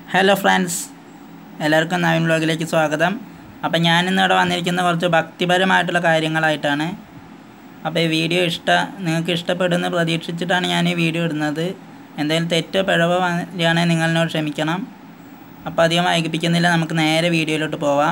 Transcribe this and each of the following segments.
hello friends എല്ലാവർക്കും നവീൻ വ്ലോഗിലേക്ക് സ്വാഗതം അപ്പം ഞാനിന്ന് ഇവിടെ വന്നിരിക്കുന്ന കുറച്ച് ഭക്തിപരമായിട്ടുള്ള കാര്യങ്ങളായിട്ടാണ് അപ്പോൾ ഈ വീഡിയോ ഇഷ്ട നിങ്ങൾക്ക് ഇഷ്ടപ്പെടുമെന്ന് പ്രതീക്ഷിച്ചിട്ടാണ് ഞാൻ ഈ വീഡിയോ ഇടുന്നത് എന്തെങ്കിലും തെറ്റോ പിഴവോ വരികയാണെങ്കിൽ നിങ്ങളെന്നോട് ക്ഷമിക്കണം അപ്പോൾ അധികം വൈകിപ്പിക്കുന്നില്ല നമുക്ക് നേരെ വീഡിയോയിലോട്ട് പോവാം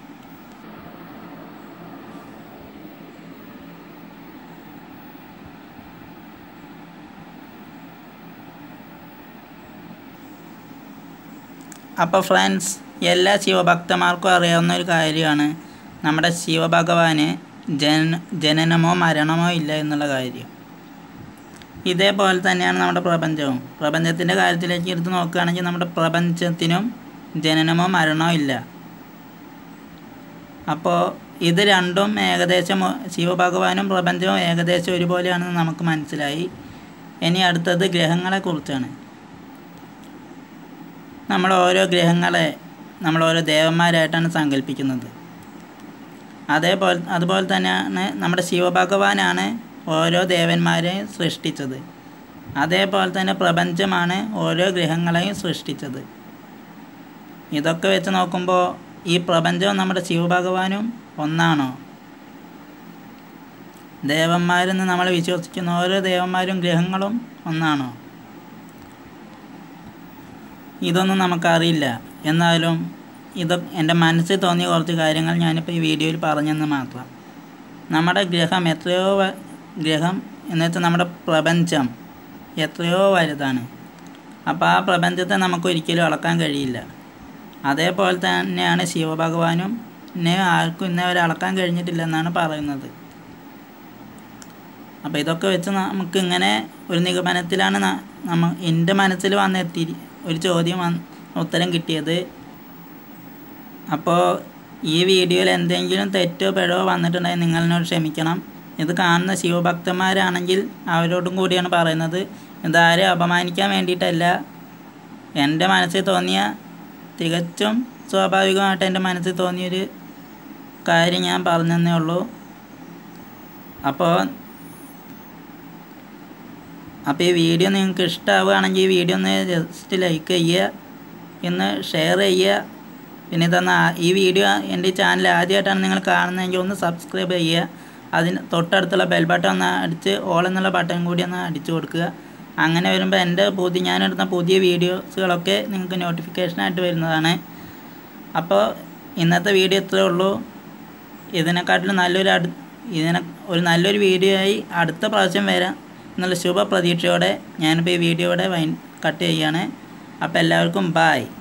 അപ്പോൾ ഫ്രണ്ട്സ് എല്ലാ ശിവഭക്തന്മാർക്കും അറിയാവുന്ന ഒരു കാര്യമാണ് നമ്മുടെ ശിവഭഗവാന് ജന ജനനമോ മരണമോ ഇല്ല എന്നുള്ള കാര്യം ഇതേപോലെ തന്നെയാണ് നമ്മുടെ പ്രപഞ്ചവും പ്രപഞ്ചത്തിൻ്റെ കാര്യത്തിലേക്ക് എടുത്ത് നോക്കുകയാണെങ്കിൽ നമ്മുടെ പ്രപഞ്ചത്തിനും ജനനമോ മരണമോ ഇല്ല അപ്പോൾ ഇത് രണ്ടും ഏകദേശം ശിവഭഗവാനും പ്രപഞ്ചവും ഏകദേശം ഒരുപോലെയാണെന്ന് നമുക്ക് മനസ്സിലായി ഇനി അടുത്തത് ഗ്രഹങ്ങളെക്കുറിച്ചാണ് നമ്മൾ ഓരോ ഗ്രഹങ്ങളെ നമ്മൾ ഓരോ ദേവന്മാരായിട്ടാണ് സങ്കല്പിക്കുന്നത് അതേപോലെ അതുപോലെ തന്നെയാണ് നമ്മുടെ ശിവഭഗവാനാണ് ഓരോ ദേവന്മാരെയും സൃഷ്ടിച്ചത് അതേപോലെ തന്നെ പ്രപഞ്ചമാണ് ഓരോ ഗ്രഹങ്ങളെയും സൃഷ്ടിച്ചത് ഇതൊക്കെ വെച്ച് നോക്കുമ്പോൾ ഈ പ്രപഞ്ചവും നമ്മുടെ ശിവഭഗവാനും ഒന്നാണോ ദേവന്മാരെന്ന് നമ്മൾ വിശ്വസിക്കുന്ന ഓരോ ദേവന്മാരും ഗ്രഹങ്ങളും ഒന്നാണോ ഇതൊന്നും നമുക്കറിയില്ല എന്നാലും ഇത് എൻ്റെ മനസ്സിൽ തോന്നിയ കുറച്ച് കാര്യങ്ങൾ ഞാനിപ്പോൾ ഈ വീഡിയോയിൽ പറഞ്ഞെന്ന് മാത്രം നമ്മുടെ ഗ്രഹം എത്രയോ ഗ്രഹം എന്ന് വെച്ചാൽ നമ്മുടെ പ്രപഞ്ചം എത്രയോ വലുതാണ് അപ്പോൾ ആ പ്രപഞ്ചത്തെ നമുക്ക് ഒരിക്കലും അളക്കാൻ കഴിയില്ല അതേപോലെ തന്നെയാണ് ശിവഭഗവാനും എന്നെ ആർക്കും ഇന്നേ വരെ അളക്കാൻ കഴിഞ്ഞിട്ടില്ല എന്നാണ് പറയുന്നത് അപ്പോൾ ഇതൊക്കെ വെച്ച് നമുക്ക് ഇങ്ങനെ ഒരു നിഗമനത്തിലാണ് നമ്മ എൻ്റെ മനസ്സിൽ വന്നെത്തി ഒരു ചോദ്യം ഉത്തരം കിട്ടിയത് അപ്പോൾ ഈ വീഡിയോയിൽ എന്തെങ്കിലും തെറ്റോ പിഴവോ വന്നിട്ടുണ്ടെങ്കിൽ നിങ്ങളെന്നോട് ക്ഷമിക്കണം ഇത് കാണുന്ന ശിവഭക്തന്മാരാണെങ്കിൽ അവരോടും കൂടിയാണ് പറയുന്നത് ഇതാരെ അപമാനിക്കാൻ വേണ്ടിയിട്ടല്ല എൻ്റെ മനസ്സിൽ തോന്നിയ തികച്ചും സ്വാഭാവികമായിട്ട് എൻ്റെ മനസ്സിൽ തോന്നിയൊരു കാര്യം ഞാൻ പറഞ്ഞതന്നേ ഉള്ളൂ അപ്പോൾ അപ്പോൾ ഈ വീഡിയോ നിങ്ങൾക്ക് ഇഷ്ടമാവുകയാണെങ്കിൽ ഈ വീഡിയോ ഒന്ന് ജസ്റ്റ് ലൈക്ക് ചെയ്യുക ഒന്ന് ഷെയർ ചെയ്യുക പിന്നെ ഇതെന്നാ ഈ വീഡിയോ എൻ്റെ ഈ ചാനൽ ആദ്യമായിട്ടാണ് നിങ്ങൾ കാണുന്നതെങ്കിൽ ഒന്ന് സബ്സ്ക്രൈബ് ചെയ്യുക അതിന് തൊട്ടടുത്തുള്ള ബെൽ ബട്ടൺ ഒന്ന് അടിച്ച് ഓൾ എന്നുള്ള ബട്ടൺ കൂടി ഒന്ന് അടിച്ചു കൊടുക്കുക അങ്ങനെ വരുമ്പോൾ എൻ്റെ പുതിയ ഞാനെടുത്ത പുതിയ വീഡിയോസുകളൊക്കെ നിങ്ങൾക്ക് നോട്ടിഫിക്കേഷനായിട്ട് വരുന്നതാണ് അപ്പോൾ ഇന്നത്തെ വീഡിയോ ഇത്രയേ ഉള്ളൂ ഇതിനെക്കാട്ടിലും നല്ലൊരു അടു ഇതിനെ ഒരു നല്ലൊരു വീഡിയോ ആയി അടുത്ത പ്രാവശ്യം വരാം എന്നുള്ള ശുഭ പ്രതീക്ഷയോടെ ഞാനിപ്പോൾ ഈ വീഡിയോയുടെ വൈൻ കട്ട് ചെയ്യുകയാണ് അപ്പോൾ എല്ലാവർക്കും ബായ്